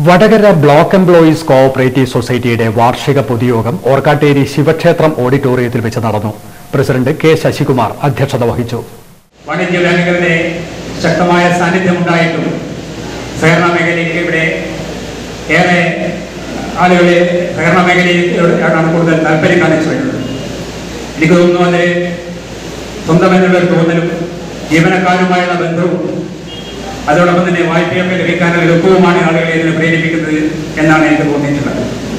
Vadakara block employees cooperative സൊസൈറ്റിയുടെ വാർഷിക പൊതുയോഗം ഓർക്കാട്ടേരി ശിവക്ഷേത്രം ഓഡിറ്റോറിയത്തിൽ വെച്ച് നടന്നു പ്രസിഡന്റ് കെ ശശികുമാർ അധ്യക്ഷത വഹിച്ചു വാണിജ്യ ബാങ്കുകളുടെ ശക്തമായ സാന്നിധ്യമുണ്ടായിട്ടും സഹകരണ മേഖലയ്ക്ക് ഇവിടെ ഏറെ ആളുകൾ സഹകരണ മേഖലയിലാണ് കൂടുതൽ താല്പര്യം കാണിച്ചു വരുന്നത് എനിക്ക് തോന്നുന്നു അത് സ്വന്തമെന്നുള്ള ഒരു തോന്നലും ജീവനക്കാരുമായുള്ള ബന്ധവും അതോടൊപ്പം തന്നെ വായ്പയൊക്കെ ലഭിക്കാനുള്ള എളുപ്പവുമാണ് ആളുകളെ ഇതിന് പ്രേരിപ്പിക്കുന്നത് എന്നാണ് എനിക്ക് തോന്നിയിട്ടുള്ളത്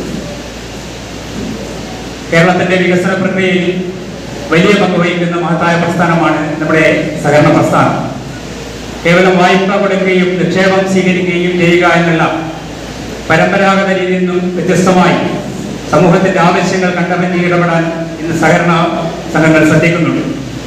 കേരളത്തിന്റെ വികസന പ്രക്രിയയിൽ വലിയ പങ്ക് വഹിക്കുന്ന മഹത്തായ പ്രസ്ഥാനമാണ് നമ്മുടെ സഹകരണ പ്രസ്ഥാനം കേവലം വായ്പ കൊടുക്കുകയും നിക്ഷേപം സ്വീകരിക്കുകയും ചെയ്യുക എന്നുള്ള പരമ്പരാഗത രീതിയിൽ നിന്നും വ്യത്യസ്തമായി സമൂഹത്തിന്റെ ആവശ്യങ്ങൾ കണ്ടമഞ്ഞ് ഇടപെടാൻ ഇന്ന് സഹകരണ സംഘങ്ങൾ ശ്രദ്ധിക്കുന്നുണ്ട്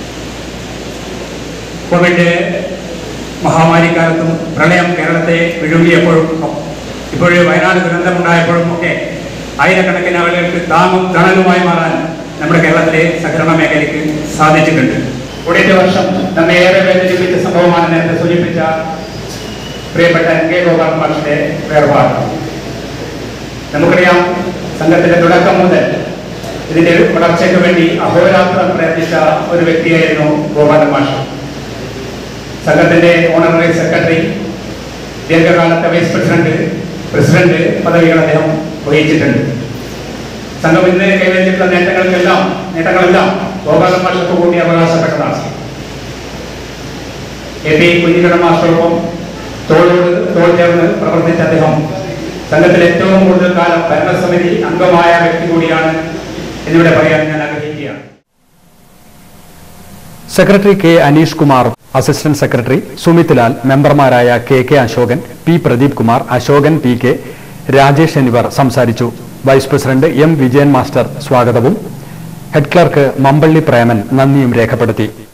കോവിഡ് മഹാമാരിക്കാലത്തും പ്രളയം കേരളത്തെ വിഴുങ്ങിയപ്പോഴും ഇപ്പോഴും വയനാട് ദുരന്തമുണ്ടായപ്പോഴും ഒക്കെ ആയിരക്കണക്കിന് ആളുകൾക്ക് താങ്ങും തണലുമായി മാറാൻ നമ്മുടെ കേരളത്തിലെ സഹകരണ മേഖലയ്ക്ക് സാധിച്ചിട്ടുണ്ട് കൂടിയ വർഷം നമ്മെ ഏറെ വേദനിപ്പിച്ച സംഭവമാണ് നേരത്തെ സൂചിപ്പിച്ച പ്രിയപ്പെട്ട എൻ കെ ഗോപാൽ മാഷിന്റെ വേർപാട് നമുക്കറിയാം സംഘത്തിന്റെ തുടക്കം മുതൽ ഇതിന്റെ വളർച്ചയ്ക്ക് വേണ്ടി അഹോരാത്രം പ്രയത്നിച്ച ഒരു വ്യക്തിയായിരുന്നു ഗോപാലൻ മാഷ് സംഘത്തിന്റെ ഓണററി സെക്രട്ടറി ദീർഘകാലത്തെ വൈസ് പ്രസിഡന്റ് പ്രസിഡന്റ് പദവികൾ അദ്ദേഹം വഹിച്ചിട്ടുണ്ട് സംഘം ഇന്ന് കൈവരിച്ചിട്ടുള്ള നേട്ടങ്ങൾക്കെല്ലാം നേട്ടങ്ങളെല്ലാം ഗോപാലൻ മാഷക്ക് കൂടി അവകാശപ്പെട്ടതാണ് എ പി കുഞ്ഞിക്കണ്ണ മാസ്റ്ററോടൊപ്പം തോളോട് തോൾ ചേർന്ന് പ്രവർത്തിച്ച അദ്ദേഹം സംഘത്തിൽ ഏറ്റവും കൂടുതൽ കാലം ഭരണസമിതി അംഗമായ വ്യക്തി കൂടിയാണ് എന്നിവിടെ പറയാൻ ഞാൻ ആഗ്രഹിക്കുകയാണ് secretary K Aneesh Kumar assistant secretary Sumith Lal മെമ്പർമാരായ K K Ashokan P Pradeep Kumar Ashokan P K Rajesh എന്നിവർ സംസാരിച്ചു vice president M Vijayan master സ്വാഗതവും ഹെഡ് ക്ലർക്ക് മമ്പള്ളി പ്രേമൻ നന്ദിയും രേഖപ്പെടുത്തി